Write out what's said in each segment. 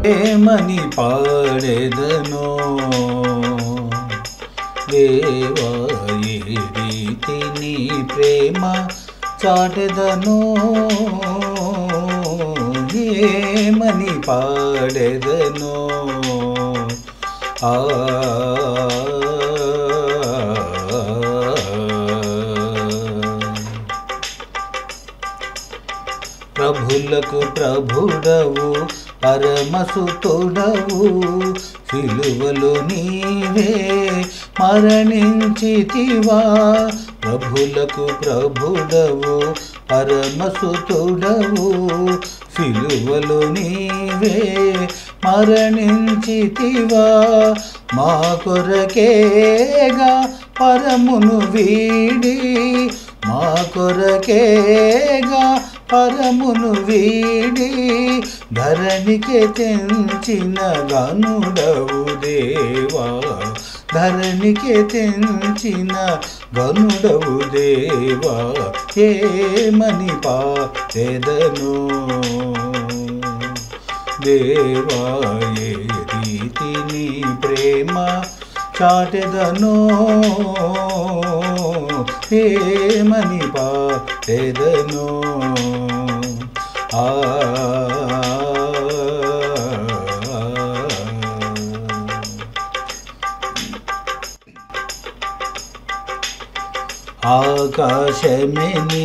ఏమని పాడెదనో దేవా ఏ రీతి నీ ప్రేమ చాటెదనో ఏమని పాడెదనో ఆ ప్రభులకు ప్రభుడవు పరమసుతుడవు సిలువలు నీవే మరణించితివా ప్రభులకు ప్రభుడవు పరమసుతుడవు సిలువలు నీవే మరణించితివా మా కొరకేగా పరమును వీడి మా కొరకేగా పరమును వీడి ధరణికి తెంచిన గనుడవు దేవా ధరణికి తెంచిన గనుడవు దేవా ఏమని పాదెదను దేవా ఏ రీతి నీ ప్రేమ చాటెదను ఏమని పాడెదను ఆ ఆకాశమిని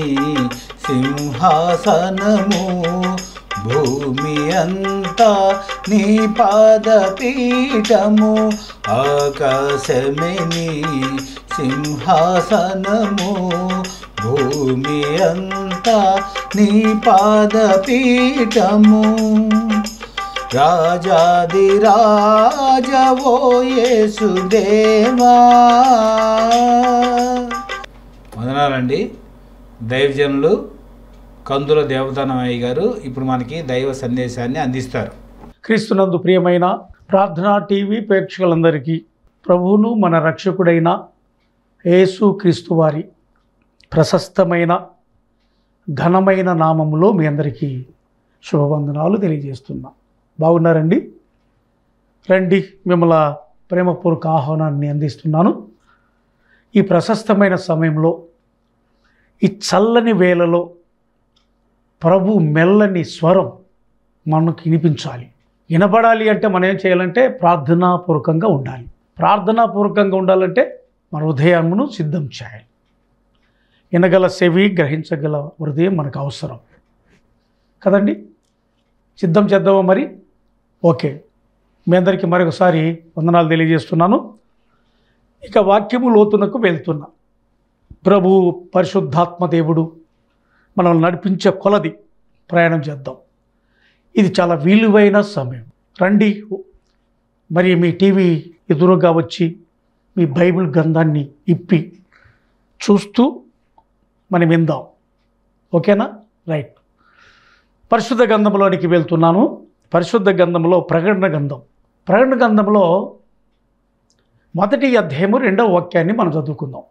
సింహాసనము భూమి అంతా నీ పాదపీఠము ఆకాశమిని సింహాసనము భూమి అంతా నీ పాదపీఠము రాజాది రాజవో యేసుదేవా వందనాలండి దైవజనులు కందుల దేవతానమయ్య గారు ఇప్పుడు మనకి దైవ సందేశాన్ని అందిస్తారు క్రీస్తునందు ప్రియమైన ప్రార్థనా టీవీ ప్రేక్షకులందరికీ ప్రభువును మన రక్షకుడైన యేసు క్రీస్తు వారి ప్రశస్తమైన ఘనమైన నామములో మీ అందరికీ శుభవందనాలు తెలియజేస్తున్నా బాగున్నారండి రండి మిమ్మల ప్రేమపూర్వక ఆహ్వానాన్ని అందిస్తున్నాను ఈ ప్రశస్తమైన సమయంలో ఈ చల్లని వేళలో ప్రభు మెల్లని స్వరం మనకు వినిపించాలి వినబడాలి అంటే మనం ఏం చేయాలంటే ప్రార్థనాపూర్వకంగా ఉండాలి ప్రార్థనాపూర్వకంగా ఉండాలంటే మన హృదయమును సిద్ధం చేయాలి వినగల చెవి గ్రహించగల హృదయం మనకు అవసరం కదండి సిద్ధం చేద్దామా మరి ఓకే మీ అందరికీ మరొకసారి వందనాలు తెలియజేస్తున్నాను ఇక వాక్యము లోతునకు వెళ్తున్నా ప్రభు పరిశుద్ధాత్మ దేవుడు మనల్ని నడిపించే కొలది ప్రయాణం చేద్దాం ఇది చాలా విలువైన సమయం రండి మరి మీ టీవీ ఎదురుగా వచ్చి మీ బైబిల్ గ్రంథాన్ని ఇప్పి చూస్తూ మనం విందాం ఓకేనా రైట్ పరిశుద్ధ గ్రంథంలోనికి వెళ్తున్నాను పరిశుద్ధ గ్రంథంలో ప్రకటన గ్రంథం ప్రకటన గ్రంథంలో మొదటి అధ్యాయము రెండవ వాక్యాన్ని మనం చదువుకుందాం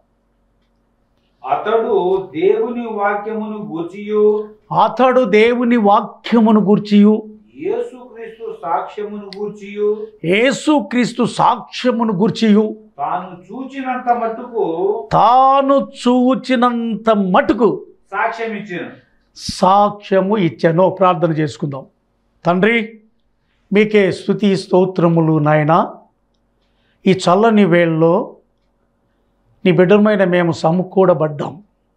అతడు దేవుని వాక్యమును గూర్చియు అతడు దేవుని వాక్యమును గూర్చియు యేసుక్రీస్తు సాక్ష్యమును గూర్చియు యేసుక్రీస్తు సాక్ష్యమును గూర్చియు తాను చూచినంత మట్టుకు తాను చూచినంత మటుకు సాక్ష్యం ఇచ్చిన సాక్ష్యము ఇచ్చాను ప్రార్థన చేసుకుందాం తండ్రి మీకే స్థుతి స్తోత్రములు నాయనా ఈ చల్లని వేళ్ళలో నీ బిడ్డమైన మేము సమకూడబడ్డాం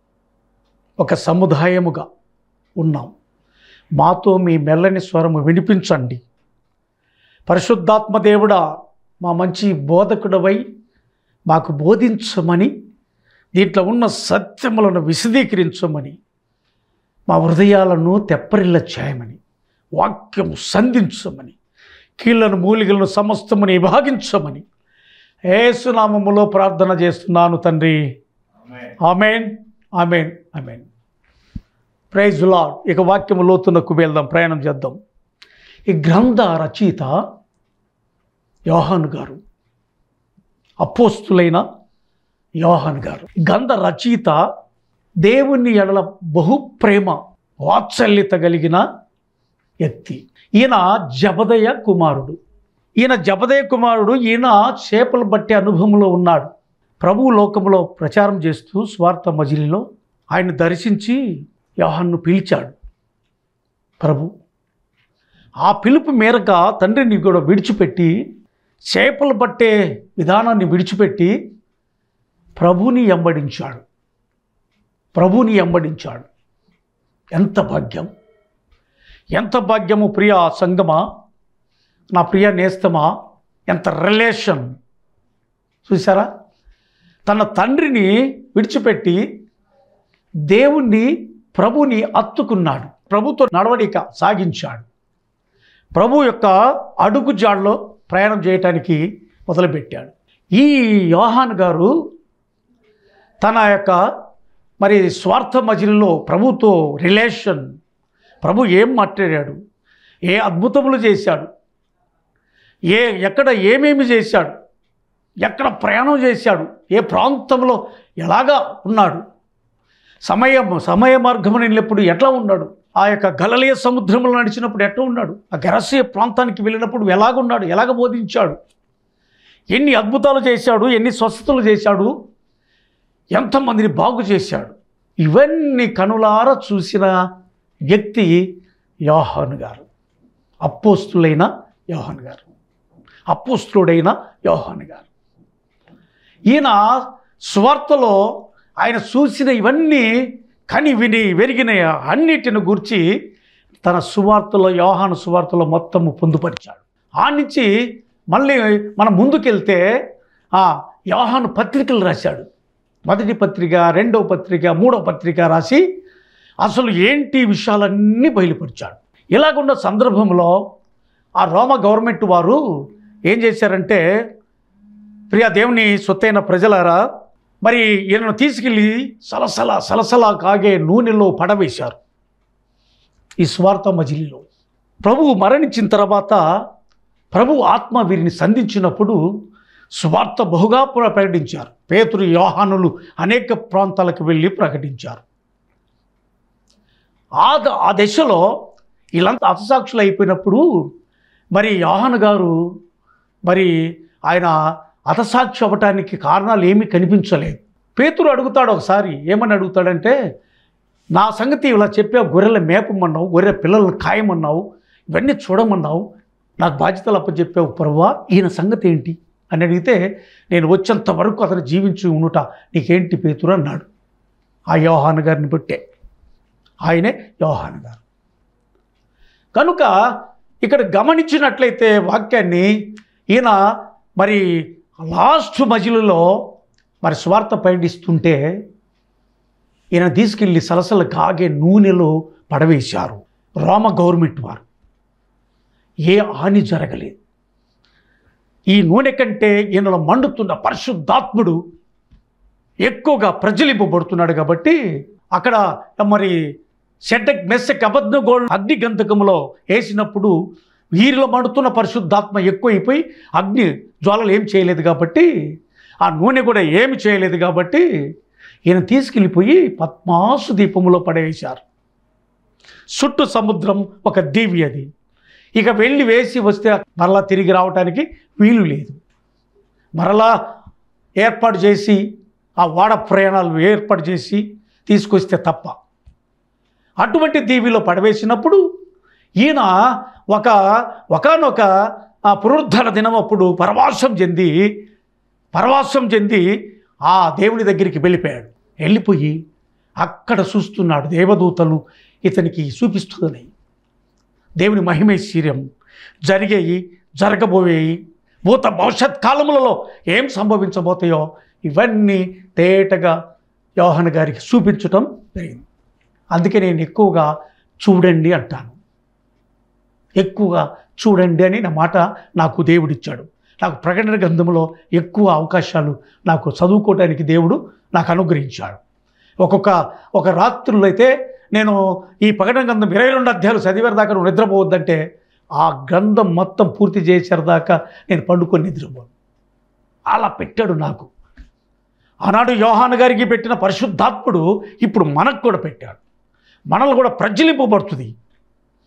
ఒక సముదాయముగా ఉన్నాం మాతో మీ మెల్లని స్వరము వినిపించండి పరిశుద్ధాత్మ దేవుడా మా మంచి బోధకుడవై మాకు బోధించమని దీంట్లో ఉన్న సత్యములను విశదీకరించమని మా హృదయాలను తెప్పరిల్ల చేయమని వాక్యము సంధించమని కీళ్లను మూలికలను సమస్తముని విభాగించమని ఏసునామములో ప్రార్థన చేస్తున్నాను తండ్రి amen amen amen praise Lord ఇక వాక్యము లోతునకు వెళ్దాం ప్రయాణం చేద్దాం ఈ గ్రంథ రచయిత యోహాను గారు అపోస్తులైన యోహాన్ గారు గంధ రచయిత దేవుని ఎడల బహు ప్రేమ వాత్సల్యత కలిగిన వ్యక్తి ఈయన జబదయ కుమారుడు ఈయన జబదయ కుమారుడు ఈయన చేపలు బట్టే అనుభవంలో ఉన్నాడు ప్రభు లోకంలో ప్రచారం చేస్తూ స్వార్థ మజిలీలో ఆయన దర్శించి యోహాన్ను పిలిచాడు ప్రభు ఆ పిలుపు మేరక తండ్రిని కూడా విడిచిపెట్టి చేపలు పట్టే విధానాన్ని విడిచిపెట్టి ప్రభుని ఎంబడించాడు ప్రభుని ఎంబడించాడు ఎంత భాగ్యం ఎంత భాగ్యము ప్రియ సంగమా నా ప్రియ నేస్తమా ఎంత రిలేషన్ చూసారా తన తండ్రిని విడిచిపెట్టి దేవుణ్ణి ప్రభుని అత్తుకున్నాడు ప్రభుతో నడవడిక సాగించాడు ప్రభు యొక్క అడుగు జాడలో ప్రయాణం చేయటానికి మొదలుపెట్టాడు ఈ యోహాన్ గారు తన యొక్క మరి స్వార్థ మజిల్లో ప్రభుతో రిలేషన్ ప్రభు ఏం మాట్లాడాడు ఏ అద్భుతములు చేశాడు ఏ ఎక్కడ ఏమేమి చేశాడు ఎక్కడ ప్రయాణం చేశాడు ఏ ప్రాంతంలో ఎలాగా ఉన్నాడు సమయం సమయ మార్గం వెళ్ళినప్పుడు ఎట్లా ఉన్నాడు ఆ యొక్క గలలియ సముద్రంలో నడిచినప్పుడు ఎట్లా ఉన్నాడు ఆ గరసీయ ప్రాంతానికి వెళ్ళినప్పుడు ఎలాగున్నాడు ఎలాగ బోధించాడు ఎన్ని అద్భుతాలు చేశాడు ఎన్ని స్వస్థతలు చేశాడు ఎంతమందిని బాగు చేశాడు ఇవన్నీ కనులార చూసిన వ్యక్తి యోహాన్ గారు అపోస్తులైన యోహాన్ గారు అపోస్తుడైన యోహాన్ గారు ఈయన స్వార్థలో ఆయన చూసిన ఇవన్నీ కని విని వెరిగిన అన్నిటిని గురించి తన సువార్తలో యోహాను సువార్తలో మొత్తము పొందుపరిచాడు ఆ నుంచి మళ్ళీ మనం ముందుకెళ్తే ఆ యోహాను పత్రికలు రాశాడు మొదటి పత్రిక రెండవ పత్రిక మూడవ పత్రిక రాసి అసలు ఏంటి విషయాలన్నీ బయలుపరిచాడు ఇలాగున్న సందర్భంలో ఆ రోమ గవర్నమెంట్ వారు ఏం చేశారంటే ప్రియా దేవుని సొత్తైన ప్రజలారా మరి ఈయనను తీసుకెళ్ళి సలసల సలసల కాగే నూనెలో పడవేశారు ఈ స్వార్థ మజిలీలో ప్రభువు మరణించిన తర్వాత ప్రభు ఆత్మ వీరిని సంధించినప్పుడు స్వార్థ బహుగా ప్ర- ప్రకటించారు పేతురు యోహానులు అనేక ప్రాంతాలకు వెళ్ళి ప్రకటించారు ఆ ద- ఆ దశలో వీళ్ళంతా హతసాక్షులు అయిపోయినప్పుడు మరి యోహాను గారు మరి ఆయన హతసాక్షి అవ్వటానికి కారణాలు ఏమీ కనిపించలేదు పేతురు అడుగుతాడు ఒకసారి ఏమని అడుగుతాడంటే నా సంగతి ఇలా చెప్పావు గొర్రెల మేపమన్నావు గొర్రె పిల్లలను ఖాయమన్నావు ఇవన్నీ చూడమన్నావు నాకు బాధ్యతలు అప్పచెప్పావు పరువా ఈయన సంగతి ఏంటి అని అడిగితే నేను వచ్చేంత వరకు అతను జీవించి ఉండుట నీకేంటి పేతురు అన్నాడు ఆ యోహాను గారిని బట్టే ఆయనే యోహాను గారు కనుక ఇక్కడ గమనించినట్లయితే వాక్యాన్ని ఈయన మరి లాస్ట్ మజిలులో మరి స్వార్థ పయనిస్తుంటే ఈయన తీసుకెళ్ళి సలసల కాగే నూనెలో పడవేశారు రోమ గవర్నమెంట్ వారు ఏ హాని జరగలేదు ఈ నూనె కంటే ఈయనలో మండుతున్న పరిశుద్ధాత్ముడు ఎక్కువగా ప్రజలింపబడుతున్నాడు కాబట్టి అక్కడ మరి షెడ్డక్ మెస్సెక్ అబద్ధ గోల్డ్ అగ్ని గంధకములో వేసినప్పుడు వీరిలో మండుతున్న పరిశుద్ధాత్మ ఎక్కువైపోయి అగ్ని జ్వాలలు ఏం చేయలేదు కాబట్టి ఆ నూనె కూడా ఏమి చేయలేదు కాబట్టి ఈయన తీసుకెళ్ళిపోయి పద్మాసు దీపములో పడవేశారు చుట్టూ సముద్రం ఒక దీవి అది ఇక వెళ్ళి వేసి వస్తే మరలా తిరిగి రావటానికి వీలు లేదు మరలా ఏర్పాటు చేసి ఆ వాడ ప్రయాణాలు ఏర్పాటు చేసి తీసుకొస్తే తప్ప అటువంటి దీవిలో పడవేసినప్పుడు ఈయన ఒక ఒకనొక ఆ పునరుద్ధరణ దినం అప్పుడు పరవాసం చెంది పరవాసం చెంది ఆ దేవుని దగ్గరికి వెళ్ళిపోయాడు వెళ్ళిపోయి అక్కడ చూస్తున్నాడు దేవదూతలు ఇతనికి చూపిస్తున్నాయి దేవుని మహిమైశ్వర్యం జరిగేవి జరగబోయేవి భూత భవిష్యత్ కాలములలో ఏం సంభవించబోతాయో ఇవన్నీ తేటగా యోహన్ గారికి చూపించటం జరిగింది అందుకే నేను ఎక్కువగా చూడండి అంటాను ఎక్కువగా చూడండి అని నా మాట నాకు దేవుడిచ్చాడు నాకు ప్రకటన గ్రంథంలో ఎక్కువ అవకాశాలు నాకు చదువుకోవడానికి దేవుడు నాకు అనుగ్రహించాడు ఒక్కొక్క ఒక రాత్రులు అయితే నేను ఈ ప్రకటన గ్రంథం ఇరవై రెండు అధ్యాయులు చదివేదాకా నువ్వు నిద్రపోవద్దంటే ఆ గ్రంథం మొత్తం పూర్తి చేసేదాకా నేను పండుకొని నిద్రపోను అలా పెట్టాడు నాకు ఆనాడు యోహాను గారికి పెట్టిన పరిశుద్ధాత్ముడు ఇప్పుడు మనకు కూడా పెట్టాడు మనల్ని కూడా ప్రజ్వలింపబడుతుంది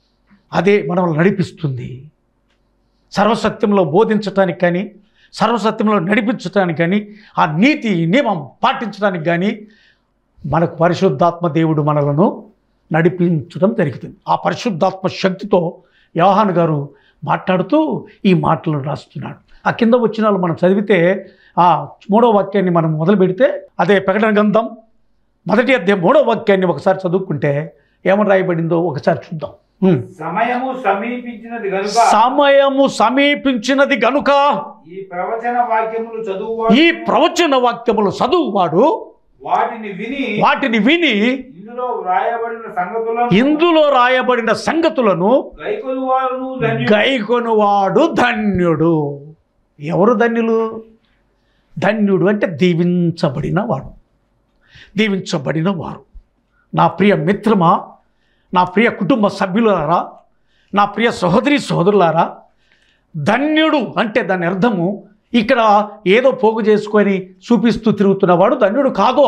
అదే మనల్ని నడిపిస్తుంది సర్వసత్యంలో బోధించటానికి కానీ సర్వసత్యంలో నడిపించటానికి కానీ ఆ నీతి నియమం పాటించడానికి కానీ మనకు పరిశుద్ధాత్మ దేవుడు మనలను నడిపించడం జరుగుతుంది ఆ పరిశుద్ధాత్మ శక్తితో యోహాన్ గారు మాట్లాడుతూ ఈ మాటలు రాస్తున్నాడు ఆ కింద వచ్చిన వాళ్ళు మనం చదివితే ఆ మూడో వాక్యాన్ని మనం మొదలు పెడితే అదే ప్రకటన గ్రంథం మొదటి అధ్యాయం మూడో వాక్యాన్ని ఒకసారి చదువుకుంటే ఏమని రాయబడిందో ఒకసారి చూద్దాం ఉమ్. సమయము సమీపించినది గనుక సమయము సమీపించినది గనుక ఈ ప్రవచన వాక్యములు చదువు ఈ ప్రవచన వాక్యములు చదువువాడు వాటిని విని వాటిని విని ఇందులో వ్రాయబడిన సంగతులను ఇందులో రాయబడిన సంగతులను గైకొను వారును ధన్యులు గైకొనువాడు ధన్యుడు ఎవరు ధన్యులు ధన్యుడు అంటే దీవించబడిన వాడు దీవించబడిన వారు నా ప్రియ మిత్రమా నా ప్రియ కుటుంబ సభ్యులారా నా ప్రియ సహోదరి సహోదరులారా ధన్యుడు అంటే దాని అర్థము ఇక్కడ ఏదో పోగు చేసుకొని చూపిస్తూ తిరుగుతున్నవాడు ధన్యుడు కాదో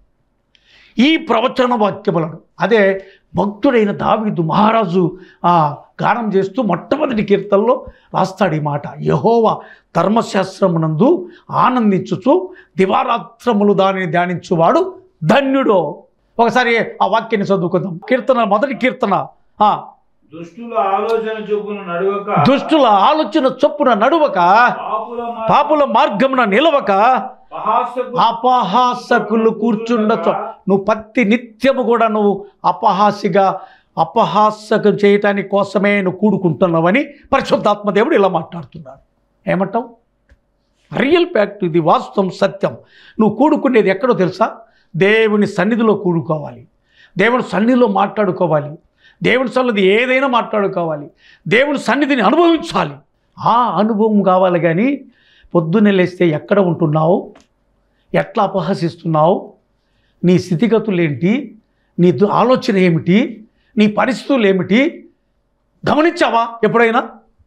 ఈ ప్రవచన వాక్యములను అదే భక్తుడైన దావీదు మహారాజు ఆ గానం చేస్తూ మొట్టమొదటి కీర్తనలో రాస్తాడు ఈ మాట యహోవ ధర్మశాస్త్రమునందు ఆనందించుచు దివారాత్రములు దానిని ధ్యానించువాడు ధన్యుడు ఒకసారి ఆ వాక్యాన్ని చదువుకుందాం కీర్తన మొదటి కీర్తన ఆ, దుష్టుల ఆలోచన చొప్పున నడువక దుష్టుల ఆలోచన చొప్పున నడువక పాపుల మా- పాపుల మార్గమున నిలవక అపహాస్యపు అపహాసకులు కూర్చుండొచ్చు నువ్వు ప్రతి నిత్యము కూడా నువ్వు అపహాసిగా అపహాసకం చేయటానికి కోసమే నువ్వు కూడుకుంటున్నావని పరిశుద్ధాత్మ దేవుడు ఇలా మాట్లాడుతున్నాడు ఏమంటావు రియల్ ఫ్యాక్ట్ ఇది వాస్తవం సత్యం నువ్వు కూడుకునేది ఎక్కడో తెలుసా దేవుని సన్నిధిలో కూడుకోవాలి దేవుని సన్నిధిలో మాట్లాడుకోవాలి దేవుని సన్నిధి ఏదైనా మాట్లాడుకోవాలి దేవుని సన్నిధిని అనుభవించాలి ఆ అనుభవం కావాలి కానీ పొద్దున్నే లేస్తే ఎక్కడ ఉంటున్నావు ఎట్లా అపహసిస్తున్నావు నీ స్థితిగతులు ఏంటి నీ దు- ఆలోచన ఏమిటి నీ పరిస్థితులు ఏమిటి గమనించావా ఎప్పుడైనా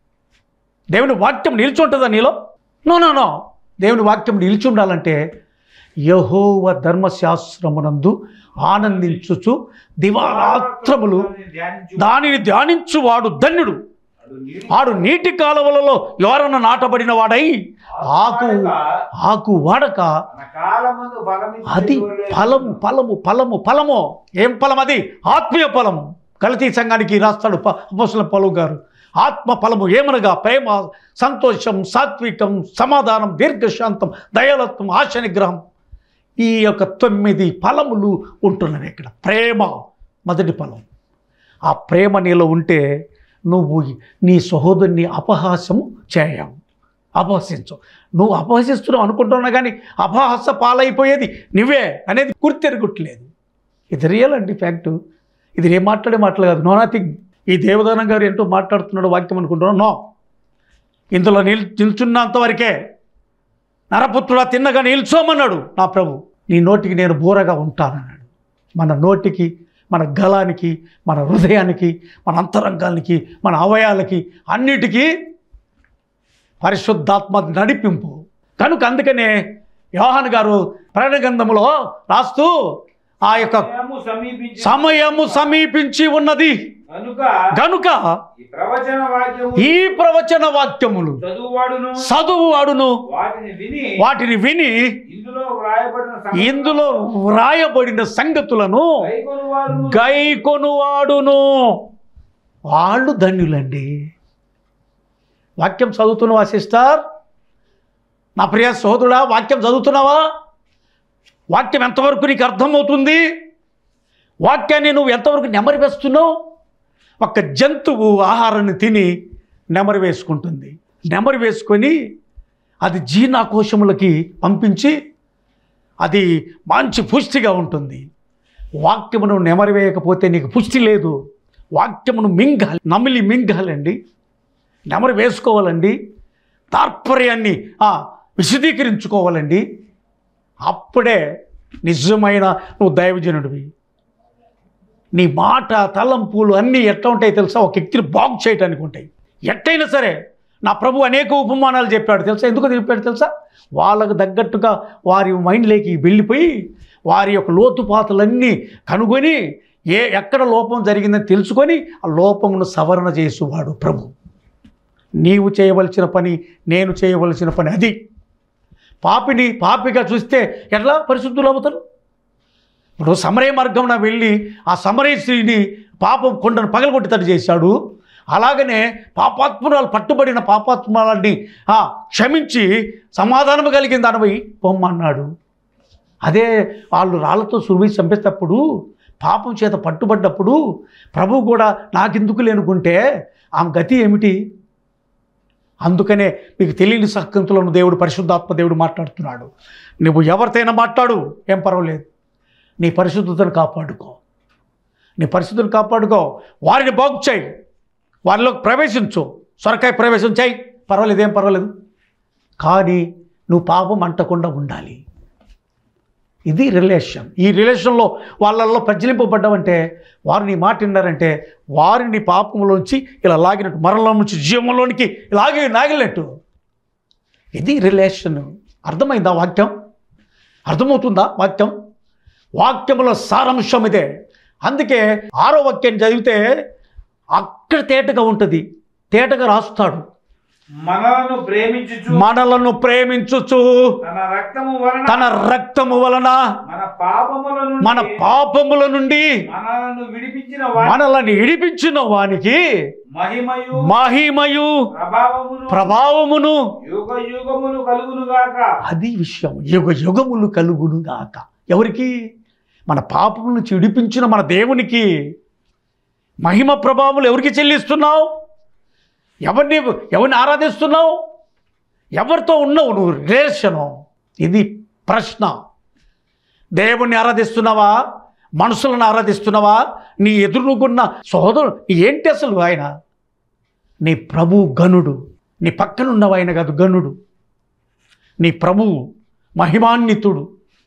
దేవుని వాక్యం నిలిచి ఉంటుందా నీలో నో నో నో దేవుని వాక్యం నిలిచి ఉండాలంటే యహోవ ధర్మశాస్త్రమునందు ఆనందించుచు దివారాత్రములు ధ్యానించు దానిని ధ్యానించువాడు ధన్యుడు అడు నీటి ఆడు నీటి కాలువలలో ఎవరన్న నాటబడిన వాడై ఆకు ఆకు వాడక తన కాలమందు ఫలమిచ్చు అది చెట్టువలె ఫలము ఫలము ఫలము ఫలము ఏం ఫలం అది ఆత్మీయ ఫలం కల్తీ సంఘానికి రాస్తాడు ప- అపోస్తల పౌలు గారు ఆత్మ ఫలము ఏమనగా ప్రేమ సంతోషం సాత్వికం సమాధానం దీర్ఘశాంతం దయాలత్వం ఆశ నిగ్రహం ఈ యొక్క తొమ్మిది ఫలములు ఉంటున్నవి ఇక్కడ ప్రేమ మొదటి ఫలం ఆ ప్రేమ నీలో ఉంటే నువ్వు నీ సహోదరుని అపహాసము చేయవు అపహసించవు నువ్వు అపహసిస్తున్నావు అనుకుంటున్నా కానీ అపహాస పాలైపోయేది నువ్వే అనేది గుర్తెరుగుట్లేదు ఇది రియల్ అండి ఫ్యాక్ట్ ఇది ఏం మాట్లాడే మాటలు కాదు నో నథింగ్ ఈ దేవదానం గారు ఏంటో మాట్లాడుతున్నాడు వాక్యం అనుకుంటున్నాను నో ఇందులో నిల్ నిల్చున్నంత వరకే నరపుత్రుడా తిన్నగా నిల్చోమన్నాడు నా ప్రభు నీ నోటికి నేను బూరగా ఉంటానన్నాడు మన నోటికి మన గలానికి మన హృదయానికి మన అంతరంగానికి మన అవయాలకి అన్నిటికీ పరిశుద్ధాత్మ నడిపింపు కనుక అందుకనే యోహాన్ గారు ప్రణగంధములో రాస్తూ ఆ యొక్క సమయము సమీపించి సమయము సమీపించి ఉన్నది కనుక గనుక ఈ ప్రవచన వాక్యము ఈ ప్రవచన వాక్యములు చదువువాడును చదువు వాడును వాటిని విని వాటిని విని ఇందులో వ్రాయబడిన సంగతులను ఇందులో వ్రాయబడిన సంగతులను గైకొనువారును గైకొనువాడును వాళ్ళు ధన్యులండి వాక్యం చదువుతున్నావా సిస్టర్ నా ప్రియ సోదరుడా వాక్యం చదువుతున్నావా వాక్యం ఎంతవరకు నీకు అర్థమవుతుంది వాక్యాన్ని నువ్వు ఎంతవరకు నెమరి వేస్తున్నావు ఒక జంతువు ఆహారాన్ని తిని నెమరు వేసుకుంటుంది నెమరు వేసుకొని అది జీర్ణకోశములకి పంపించి అది మంచి పుష్టిగా ఉంటుంది వాక్యమును నెమరు వేయకపోతే నీకు పుష్టి లేదు వాక్యమును మింగాలి నమిలి మింగాలండి నెమరు వేసుకోవాలండి తాత్పర్యాన్ని ఆ, విశదీకరించుకోవాలండి అప్పుడే నిజమైన నువ్వు దైవజనుడివి నీ మాట తలంపులు అన్నీ ఎట్లా ఉంటాయి తెలుసా ఒక వ్యక్తిని బాగు చేయడానికి ఉంటాయి ఎట్టయినా సరే నా ప్రభు అనేక ఉపమానాలు చెప్పాడు తెలుసా ఎందుకు చెప్పాడు తెలుసా వాళ్ళకు తగ్గట్టుగా వారి మైండ్లోకి వెళ్ళిపోయి వారి యొక్క లోతుపాతలన్నీ కనుగొని ఏ ఎక్కడ లోపం జరిగిందని తెలుసుకొని ఆ లోపమును సవరణ చేసేవాడు ప్రభు నీవు చేయవలసిన పని నేను చేయవలసిన పని అది పాపిని పాపిగా చూస్తే ఎట్లా పరిశుద్ధులు అవుతారు ఇప్పుడు సమరయ మార్గంన వెళ్ళి ఆ సమరయ స్త్రీని పాపం కొండను పగలగొట్టితడు చేశాడు అలాగనే పాపాత్మురాలు పట్టుబడిన పాపాత్మురాలని ఆ, క్షమించి సమాధానం కలిగిన దానిపై పొమ్మన్నాడు అదే వాళ్ళు రాళ్ళతో సురువి చంపేటప్పుడు పాపం చేత పట్టుబడ్డప్పుడు ప్రభు కూడా నాకెందుకు లేనుకుంటే ఆమె గతి ఏమిటి అందుకనే మీకు తెలియని సక్కంతులను దేవుడు పరిశుద్ధాత్మ దేవుడు మాట్లాడుతున్నాడు నువ్వు ఎవరితోనైనా మాట్లాడు ఏం పర్వాలేదు నీ పరిశుద్ధతను కాపాడుకో నీ పరిశుద్ధులు కాపాడుకో వారిని బాగు చేయి వారిలోకి ప్రవేశించు సొరకాయ ప్రవేశం చేయి పర్వాలేదు ఏం పర్వాలేదు కానీ నువ్వు పాపం అంటకుండా ఉండాలి ఇది రిలేషన్ ఈ రిలేషన్లో వాళ్ళల్లో ప్రజ్వలింపబడ్డామంటే వారు నీ మాట విన్నారంటే వారిని పాపంలోంచి ఇలా లాగినట్టు మరణంలో నుంచి జీవంలోనికి లాగి నాగినట్టు ఇది రిలేషన్ అర్థమైందా వాక్యం అర్థమవుతుందా వాక్యం వాక్యములో సారాంశం ఇదే అందుకే ఆరో వాక్యం చదివితే అక్కడ తేటగా ఉంటుంది తేటగా రాస్తాడు మనలను ప్రేమించుచు మనలను ప్రేమించుచు తన రక్తము వలన తన రక్తము వలన మన పాపముల నుండి మన పాపముల నుండి మనలను విడిపించిన వాని మనల్ని ఇడిపించిన వానికి మహిమయు మహిమయు ప్రభావమును ప్రభావమును యుగ యుగములు కలుగును గాక అది విషయం యుగ యుగములు కలుగును గాక ఎవరికి మన పాపం నుంచి విడిపించిన మన దేవునికి మహిమ ప్రభావములు ఎవరికి చెల్లిస్తున్నావు ఎవరిని ఎవరిని ఆరాధిస్తున్నావు ఎవరితో ఉన్నావు నువ్వు రిలేషను ఇది ప్రశ్న దేవుణ్ణి ఆరాధిస్తున్నావా మనుషులను ఆరాధిస్తున్నావా నీ ఎదురుగున్న సోదరుడు ఏంటి అసలు ఆయన నీ ప్రభు గనుడు నీ పక్కనున్నవ ఆయన కాదు గనుడు నీ ప్రభువు మహిమాన్వితుడు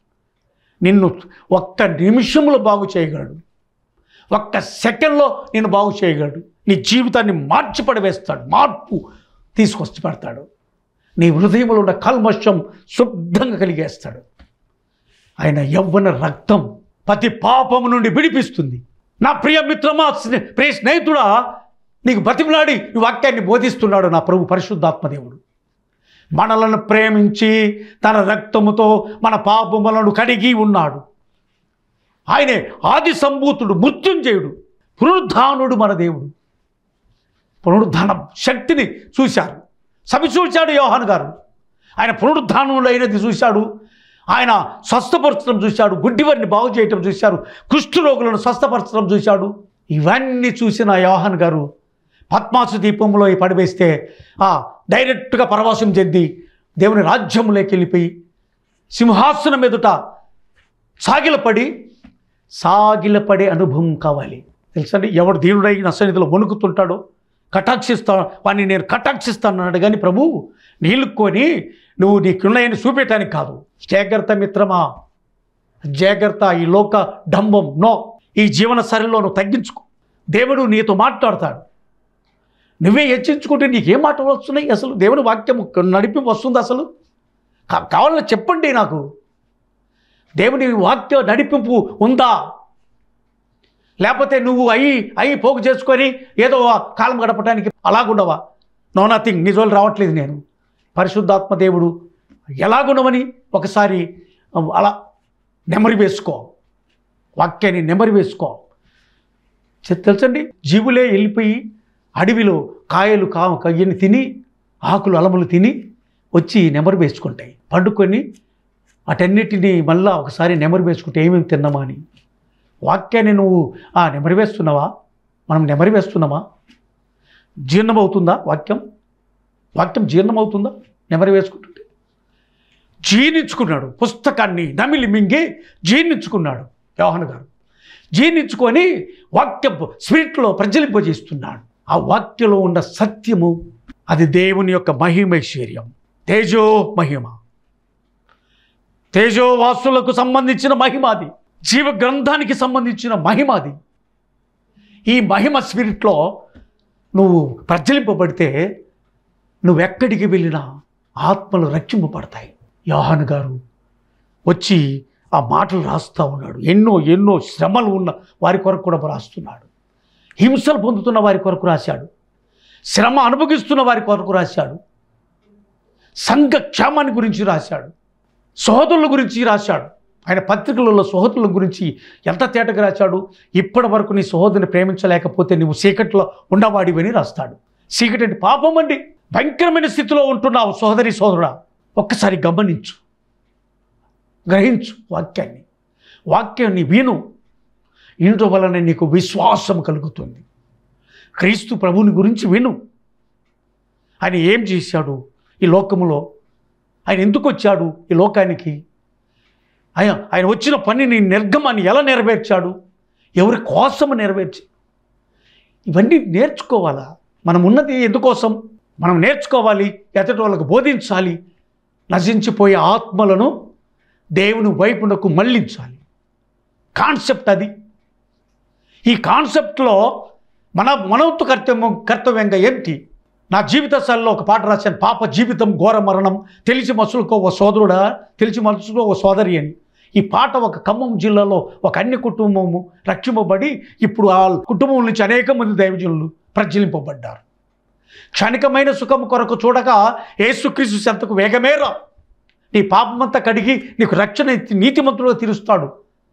నిన్ను ఒక్క నిమిషంలో బాగు చేయగలడు ఒక్క సెకండ్లో నిన్ను బాగు చేయగలడు నీ జీవితాన్ని మార్చి పడవేస్తాడు మార్పు తీసుకొచ్చి పెడతాడు నీ హృదయంలో ఉన్న కల్మషం శుద్ధంగా కలిగేస్తాడు ఆయన యవ్వన రక్తం ప్రతి పాపము నుండి విడిపిస్తుంది నా ప్రియ మిత్రమా స్నే- ప్రియ స్నేహితుడా నీకు బతిమలాడి ఈ వాక్యాన్ని బోధిస్తున్నాడు నా ప్రభు పరిశుద్ధాత్మదేవుడు మనలను ప్రేమించి తన రక్తముతో మన పాపములను కడిగి ఉన్నాడు ఆయనే ఆది సంభూతుడు మృత్యుంజయుడు పునరుద్ధానుడు మన దేవుడు పునరుద్ధాన శక్తిని చూశారు సవి చూశాడు యోహాన్ గారు ఆయన పునరుద్ధానుడు అయినది చూశాడు ఆయన స్వస్థపరచడం చూశాడు గుడ్డివారిని బాగు చేయటం చూశారు కుష్ఠరోగులను స్వస్థపరచడం చూశాడు ఇవన్నీ చూసిన యోహాన్ గారు పద్మాసు దీపంలో ఈ పడివేస్తే ఆ డైరెక్ట్గా పరవాసం చెంది దేవుని రాజ్యంలోకి వెళ్ళిపోయి సింహాసనం ఎదుట సాగిలపడి సాగిలపడే అనుభవం కావాలి తెలుసండి ఎవడు దీనుడై నా సన్నిధిలో వణుకుతుంటాడో కటాక్షిస్తా వాడిని నేను కటాక్షిస్తాను అన్నాడు కానీ ప్రభు నీళ్ళుకొని నువ్వు నీకున్నాయని చూపేయటానికి కాదు జాగ్రత్త మిత్రమా జాగ్రత్త ఈ లోక డంబం నో ఈ జీవన శైలిలో నువ్వు తగ్గించుకో దేవుడు నీతో మాట్లాడతాడు నువ్వే హెచ్చించుకుంటే నీకేం మాటలు వస్తున్నాయి అసలు దేవుని వాక్యం నడిపి వస్తుంది అసలు కా- కావాలని చెప్పండి నాకు దేవుని వాక్య నడిపింపు ఉందా లేకపోతే నువ్వు అయి అయి పోగు చేసుకొని ఏదో కాలం గడపడానికి అలాగుండవా నో నథింగ్ నిజాలు రావట్లేదు నేను పరిశుద్ధాత్మ దేవుడు ఎలాగుండమని ఒకసారి అలా నెమరి వేసుకో వాక్యాన్ని నెమరి వేసుకో చె- తెలుసండి జీవులే వెళ్ళిపోయి అడవిలో కాయలు కా కయ్యని తిని ఆకులు అలములు తిని వచ్చి నెమరు వేసుకుంటాయి పండుకొని అటన్నిటిని మళ్ళా ఒకసారి నెమరు వేసుకుంటే ఏమేమి తిన్నామా అని వాక్యాన్ని నువ్వు ఆ నెమరి వేస్తున్నావా మనం నెమరి వేస్తున్నామా జీర్ణమవుతుందా వాక్యం వాక్యం జీర్ణమవుతుందా నెమరి వేసుకుంటుంటే జీర్ణించుకున్నాడు పుస్తకాన్ని నమిలి మింగి జీర్ణించుకున్నాడు యోహన్ గారు జీర్ణించుకొని వాక్య స్పిరిట్లో ప్రజ్వలింపజేస్తున్నాడు ఆ వాక్యలో ఉన్న సత్యము అది దేవుని యొక్క మహిమైశ్వర్యం తేజో మహిమ తేజోవాసులకు సంబంధించిన మహిమ అది జీవ గ్రంథానికి సంబంధించిన మహిమ అది ఈ మహిమ స్పిరిట్లో నువ్వు ప్రజ్వలింపబడితే నువ్వెక్కడికి వెళ్ళినా ఆత్మలు రక్షింపబడతాయి యోహాను గారు వచ్చి ఆ మాటలు రాస్తూ ఉన్నాడు ఎన్నో ఎన్నో శ్రమలు ఉన్న వారి కొరకు కూడా రాస్తున్నాడు హింసలు పొందుతున్న వారి కొరకు రాశాడు శ్రమ అనుభవిస్తున్న వారి కొరకు రాశాడు సంఘ క్షేమాన్ని గురించి రాశాడు సహోదరుల గురించి రాశాడు ఆయన పత్రికలలో సహోదరుల గురించి ఎంత తేటగా రాశాడు ఇప్పటి వరకు నీ సహోదరుని ప్రేమించలేకపోతే నువ్వు చీకట్లో ఉండవాడివని రాస్తాడు చీకటి అంటే పాపం అండి భయంకరమైన స్థితిలో ఉంటున్నావు సోదరి సోదరుడా ఒక్కసారి గమనించు గ్రహించు వాక్యాన్ని వాక్యాన్ని విను ఇంటి వలన నీకు విశ్వాసం కలుగుతుంది క్రీస్తు ప్రభుని గురించి విను ఆయన ఏం చేశాడు ఈ లోకములో ఆయన ఎందుకు వచ్చాడు ఈ లోకానికి ఆయన ఆయన వచ్చిన పనిని నిర్గమాన్ని ఎలా నెరవేర్చాడు ఎవరి కోసం నెరవేర్చి ఇవన్నీ నేర్చుకోవాలా మనం ఉన్నది ఎందుకోసం మనం నేర్చుకోవాలి ఎతటి వాళ్ళకు బోధించాలి నశించిపోయే ఆత్మలను దేవుని వైపునకు మళ్ళించాలి కాన్సెప్ట్ అది ఈ కాన్సెప్ట్లో మన మనవంతు కర్తవ్యం కర్తవ్యంగా ఏంటి నా జీవిత శైలిలో ఒక పాట రాశాను పాప జీవితం ఘోర మరణం తెలిసి మనుషులకు ఒక సోదరుడా తెలిసి మనుషులకు ఒక సోదరి అని ఈ పాట ఒక ఖమ్మం జిల్లాలో ఒక అన్ని కుటుంబము రక్షింపబడి ఇప్పుడు ఆ కుటుంబం నుంచి అనేక మంది దైవజనులు ప్రజ్వలింపబడ్డారు క్షణికమైన సుఖం కొరకు చూడక ఏసుక్రీస్తు చెంతకు వేగమేరా నీ పాపమంతా కడిగి నీకు రక్షణ ఇచ్చి నీతిమంతుడుగా తీరుస్తాడు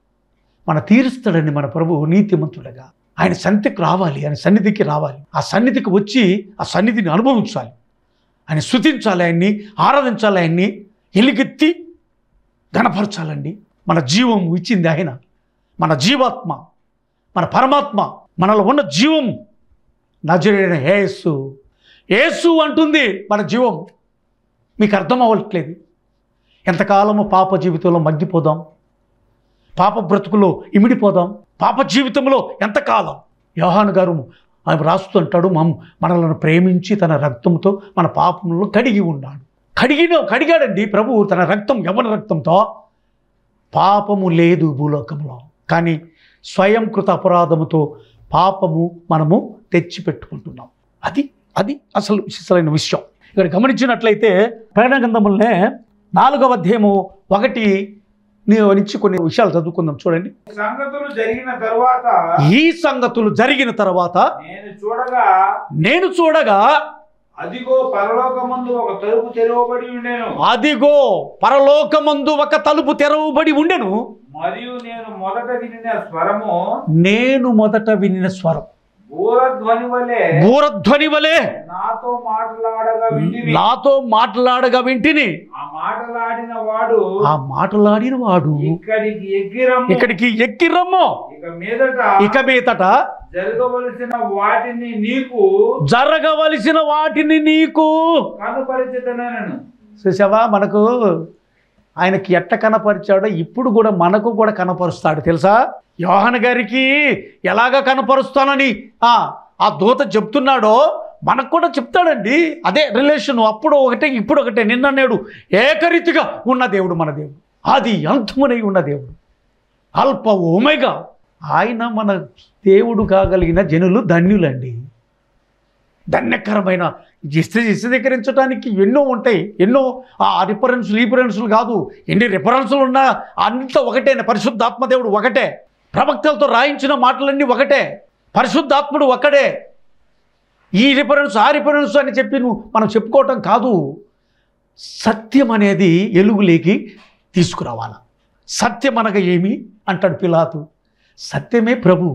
మన తీరుస్తాడండి మన ప్రభువు నీతిమంతుడుగా ఆయన సన్నిధికి రావాలి ఆయన సన్నిధికి రావాలి ఆ సన్నిధికి వచ్చి ఆ సన్నిధిని అనుభవించాలి ఆయన స్థుతించాలి ఆయన్ని ఆరాధించాలి ఆయన్ని ఎలుగెత్తి గణపరచాలండి మన జీవం ఇచ్చింది ఆయన మన జీవాత్మ మన పరమాత్మ మనలో ఉన్న జీవం నజరైన యేసు యేసు అంటుంది మన జీవం మీకు అర్థం అవ్వట్లేదు ఎంతకాలము పాప జీవితంలో మగ్గిపోదాం పాప బ్రతుకులో ఇమిడిపోదాం పాప జీవితంలో ఎంతకాలం యోహాను గారు ఆయన రాస్తుంటాడు మమ్ మనలను ప్రేమించి తన రక్తంతో మన పాపంలో కడిగి ఉన్నాడు కడిగిన కడిగాడండి ప్రభువు తన రక్తం యవన రక్తంతో పాపము లేదు భూలోకంలో కానీ స్వయం కృత అపరాధముతో పాపము మనము తెచ్చిపెట్టుకుంటున్నాం అది అది అసలు అసలైన విషయం ఇక్కడ గమనించినట్లయితే ప్రయాణ గ్రంథములనే నాలుగవ అధ్యాయము ఒకటి నీ నుంచి కొన్ని విషయాలు చదువుకుందాం చూడండి సంగతులు జరిగిన తరువాత ఈ సంగతులు జరిగిన తర్వాత నేను చూడగా నేను చూడగా అదిగో పరలోకమందు ఒక తలుపు తెరవబడి ఉండెను అదిగో పరలోకమందు ఒక తలుపు తెరవబడి ఉండెను మరియు నేను మొదట వినిన స్వరము నేను మొదట వినిన స్వరం బూరధ్వని వలె బూరధ్వని వలె నాతో మాట్లాడగా వింటిని నాతో మాట్లాడగా వింటిని ఆ మాటలాడిన వాడు ఆ మాట్లాడిన వాడు ఇక్కడికి ఎగ్గిరము ఇక్కడికి ఎక్కిరమ్మో ఇక మీదట ఇక మీదట జరగవలసిన వాటిని నీకు జరగవలసిన వాటిని నీకు కనుపరిచితనను చూసావా మనకు ఆయనకి ఎట్ట కనపరిచాడో ఇప్పుడు కూడా మనకు కూడా కనపరుస్తాడు తెలుసా యోహన్ గారికి ఎలాగ కనపరుస్తానని ఆ ఆ దూత చెప్తున్నాడో మనకు కూడా చెప్తాడండి అదే రిలేషన్ అప్పుడు ఒకటే ఇప్పుడు ఒకటే నిన్న నేడు ఏకరీతిగా ఉన్న దేవుడు మన దేవుడు అది అంతమునై ఉన్న దేవుడు అల్ప ఓమెగా ఆయన మన దేవుడు కాగలిగిన జనులు ధన్యులండి ధన్యకరమైన ఇస్త్రీ విశదీకరించడానికి ఎన్నో ఉంటాయి ఎన్నో ఆ రిఫరెన్సులు ఈ రిఫరెన్సులు కాదు ఎన్ని రిఫరెన్సులు ఉన్నా అంత ఒకటే పరిశుద్ధాత్మదేవుడు ఒకటే ప్రవక్తలతో రాయించిన మాటలన్నీ ఒకటే పరిశుద్ధాత్ముడు ఒకడే ఈ రిఫరెన్స్ ఆ రిఫరెన్స్ అని చెప్పి నువ్వు మనం చెప్పుకోవటం కాదు సత్యం అనేది ఎలుగులేకి తీసుకురావాల సత్యం అనగా ఏమి అంటాడు పిలాతు సత్యమే ప్రభు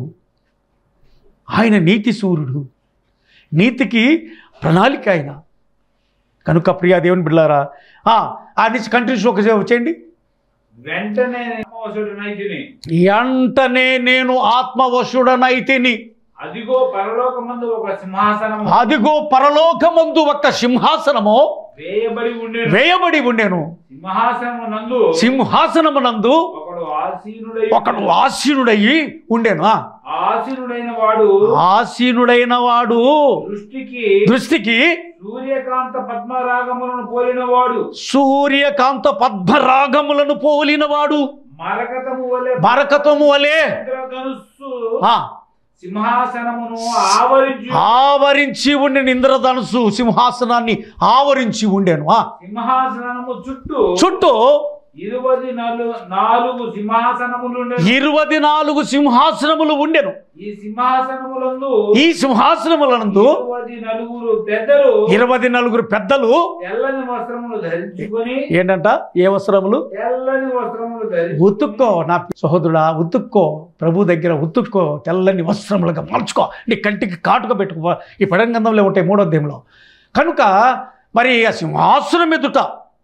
ఆయన నీతి సూర్యుడు నీతికి ప్రణాళిక ఆయన కనుక ప్రియా దేవుని బిడ్డారా ఆ నుంచి కంట్రీస్ ఒక చేయండి వెంటనే నైతిని వెంటనే నేను ఆత్మవశుడనైతిని అదిగో పరలోకమందు ఒక సింహాసనం అదిగో పరలోకమందు ఒక సింహాసనము వేయబడి ఉండేను వేయబడి ఉండెను సింహాసనము నందు సింహాసనమునందు ఒకడు ఆసీనుడై ఒకడు ఆసీనుడయ్యి ఉండెను ఆ, ఆసీనుడైన వాడు ఆసీనుడైన వాడు దృష్టికి దృష్టికి సూర్యకాంత పద్మరాగములను పోలిన వాడు సూర్యకాంత పద్మరాగములను పోలినవాడు మరకతము వలె బరకతము వలె ఇంద్రధనుస్సు ఆ, సింహాసనమును ఆవరించి ఆవరించి ఉండిన ఇంద్రధనుసు సింహాసనాన్ని ఆవరించి ఉండెను ఆ, సింహాసనము చుట్టూ చుట్టూ ఇరవై నాలుగు నాలుగు సింహాసనములు ఇరవై నాలుగు సింహాసనములు ఉండెను ఈ సింహాసనములందు ఈ సింహాసనములందు ఇరవై నలుగురు పెద్దలు ఇరవై నలుగురు పెద్దలు తెల్లని వస్త్రములు ధరించుకొని ఏంటంట ఏ వస్త్రములు తెల్లని వస్త్రములు ధరించి ఉతుక్కో నా సహోదరుడా ఉతుక్కో ప్రభు దగ్గర ఉతుక్కో తెల్లని వస్త్రములుగా మార్చుకో నీ కంటికి కాటుక పెట్టుకో ఈ పడంగంధంలో ఉంటాయి మూడో అధ్యాయంలో కనుక మరి ఆ సింహాసనం ఎదుట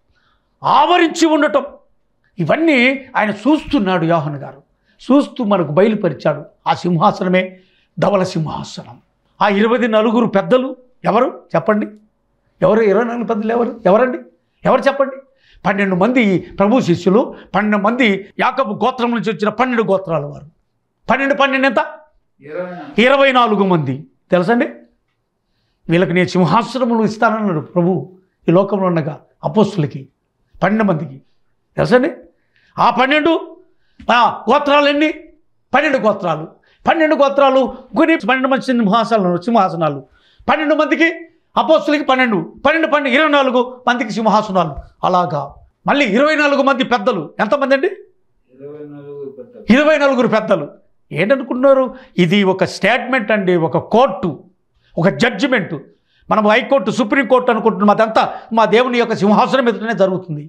ఆవరించి ఉండటం ఇవన్నీ ఆయన చూస్తున్నాడు యోహన్ గారు చూస్తూ మనకు బయలుపరిచాడు ఆ సింహాసనమే ధవల సింహాసనం ఆ ఇరవై నలుగురు పెద్దలు ఎవరు చెప్పండి ఎవరు ఇరవై నాలుగు పెద్దలు ఎవరు ఎవరండి ఎవరు చెప్పండి పన్నెండు మంది ప్రభు శిష్యులు పన్నెండు మంది యాకబు గోత్రం నుంచి వచ్చిన పన్నెండు గోత్రాల వారు పన్నెండు పన్నెండు ఎంత ఇరవై నాలుగు. ఇరవై నాలుగు మంది తెలుసండి వీళ్ళకి నేను సింహాసనములు ఇస్తానన్నాడు ప్రభు ఈ లోకంలో ఉండగా అపోస్తులకి పన్నెండు మందికి తెలుసండి ఆ పన్నెండు ఆ, గోత్రాలు ఎన్ని పన్నెండు గోత్రాలు పన్నెండు గోత్రాలు కొన్ని పన్నెండు మంది సింహాసనాలు సింహాసనాలు పన్నెండు మందికి అపోస్తులకి పన్నెండు పన్నెండు పన్నెండు ఇరవై నాలుగు మందికి సింహాసనాలు అలాగా మళ్ళీ ఇరవై నాలుగు మంది పెద్దలు ఎంతమంది అండి ఇరవై నాలుగు పెద్దలు ఇరవై నలుగురు పెద్దలు ఏంటనుకుంటున్నారు ఇది ఒక స్టేట్మెంట్ అండి ఒక కోర్టు ఒక జడ్జిమెంటు మనం హైకోర్టు సుప్రీంకోర్టు అనుకుంటున్నాం అదంతా మా దేవుని యొక్క సింహాసనం ఎదుటనే జరుగుతుంది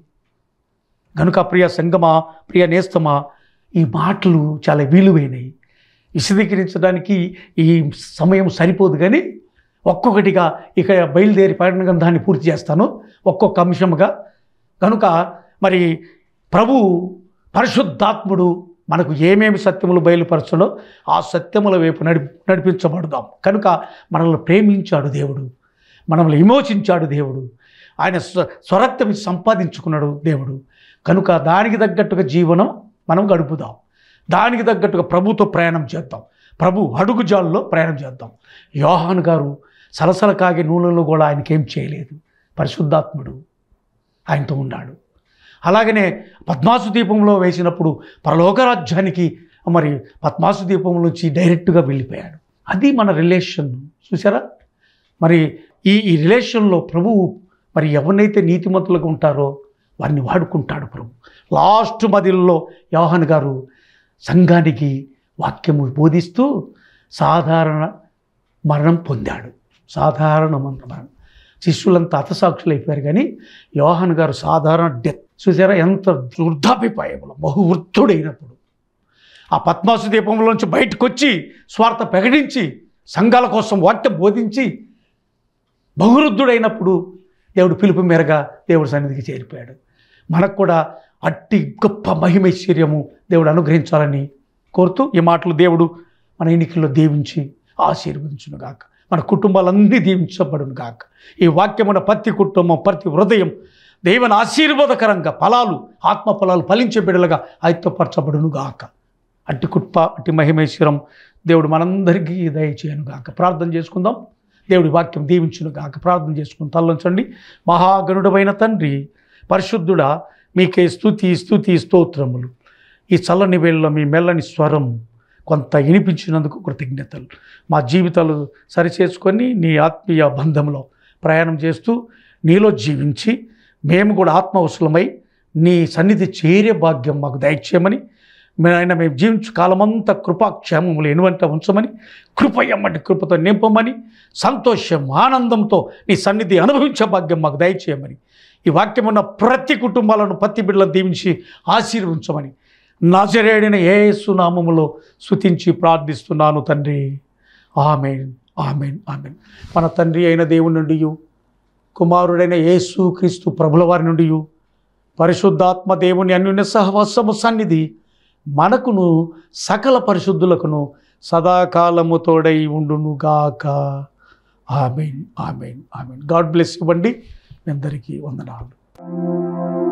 కనుక ప్రియ సంగమా ప్రియ నేస్తమా ఈ మాటలు చాలా విలువైనవి విశదీకరించడానికి ఈ సమయం సరిపోదు కానీ ఒక్కొక్కటిగా ఇక బయలుదేరి పయన గ్రంథాన్ని పూర్తి చేస్తాను ఒక్కొక్క అంశముగా కనుక మరి ప్రభు పరిశుద్ధాత్ముడు మనకు ఏమేమి సత్యములు బయలుపరచడో ఆ సత్యముల వైపు నడి నడిపించబడదాం కనుక మనల్ని ప్రేమించాడు దేవుడు మనల్ని విమోచించాడు దేవుడు ఆయన స్వ స్వరత్వం సంపాదించుకున్నాడు దేవుడు కనుక దానికి తగ్గట్టుగా జీవనం మనం గడుపుదాం దానికి తగ్గట్టుగా ప్రభుతో ప్రయాణం చేద్దాం ప్రభు అడుగుజాల్లో ప్రయాణం చేద్దాం యోహాన్ గారు సలసల కాగే నూనెలో కూడా ఆయనకేం చేయలేదు పరిశుద్ధాత్ముడు ఆయనతో ఉన్నాడు అలాగనే పద్మాసు దీపంలో వేసినప్పుడు పరలోక రాజ్యానికి మరి పద్మాసు దీపం నుంచి డైరెక్ట్గా వెళ్ళిపోయాడు అది మన రిలేషన్ చూసారా మరి ఈ ఈ రిలేషన్లో ప్రభువు మరి ఎవరినైతే నీతిమంతులుగా ఉంటారో వారిని వాడుకుంటాడు ప్రభు లాస్ట్ మదిల్లో యోహన్ గారు సంఘానికి వాక్యము బోధిస్తూ సాధారణ మరణం పొందాడు సాధారణ మరణం శిష్యులంతా హతసాక్షులు అయిపోయారు కానీ యోహన్ గారు సాధారణ డెత్ చూసారా ఎంత వృద్ధాభిప్రాయంలో బహు వృద్ధుడైనప్పుడు ఆ పద్మాసు దీపంలోంచి బయటకు వచ్చి స్వార్థ ప్రకటించి సంఘాల కోసం వాక్యం బోధించి బహువృద్ధుడైనప్పుడు దేవుడు పిలుపు మేరగా దేవుడి సన్నిధికి చేరిపోయాడు మనకు కూడా అట్టి గొప్ప మహిమైశ్వర్యము దేవుడు అనుగ్రహించాలని కోరుతూ ఈ మాటలు దేవుడు మన ఎన్నికల్లో దీవించి ఆశీర్వదించును గాక మన కుటుంబాలన్నీ దీవించబడును గాక ఈ వాక్యమున ప్రతి కుటుంబం ప్రతి హృదయం దేవుని ఆశీర్వాదకరంగా ఫలాలు ఆత్మ ఫలాలు ఫలించే బిడలుగా ఆయుత్తపరచబడును గాక అట్టి కుట్ప అట్టి మహిమేశ్వరం దేవుడు మనందరికీ దయచేయను గాక ప్రార్థన చేసుకుందాం దేవుడి వాక్యం దీవించును గాక ప్రార్థన చేసుకుని తల్లంచండి మహాగణుడమైన తండ్రి పరిశుద్ధుడా మీకే స్తుతి స్తుతి స్తోత్రములు ఈ చల్లని వేళలో మీ మెల్లని స్వరం కొంత వినిపించినందుకు కృతజ్ఞతలు మా జీవితాలు సరిచేసుకొని నీ ఆత్మీయ బంధంలో ప్రయాణం చేస్తూ నీలో జీవించి మేము కూడా ఆత్మవసలమై నీ సన్నిధి చేరే భాగ్యం మాకు దయచేయమని మేము ఆయన మేము జీవించు కాలమంతా కృపాక్షేమములు ఎనువంట ఉంచమని కృప ఎమ్మటి కృపతో నింపమని సంతోషం ఆనందంతో నీ సన్నిధి అనుభవించే భాగ్యం మాకు దయచేయమని ఈ వాక్యం ఉన్న ప్రతి కుటుంబాలను ప్రతి బిడ్డలను దీవించి ఆశీర్వించమని నజరేడిన ఏ సునామములో స్తుతించి ప్రార్థిస్తున్నాను తండ్రి ఆమెన్ ఆమెన్ ఆమెన్ మన తండ్రి అయిన దేవుని నుండి కుమారుడైన యేసు క్రీస్తు ప్రభుల వారి నుండి పరిశుద్ధాత్మ దేవుని అన్యున్య సహవాసము సన్నిధి మనకును సకల పరిశుద్ధులకును సదాకాలము తోడై ఉండునుగాక amen amen amen God bless ఇవ్వండి మీ అందరికీ వందనాలు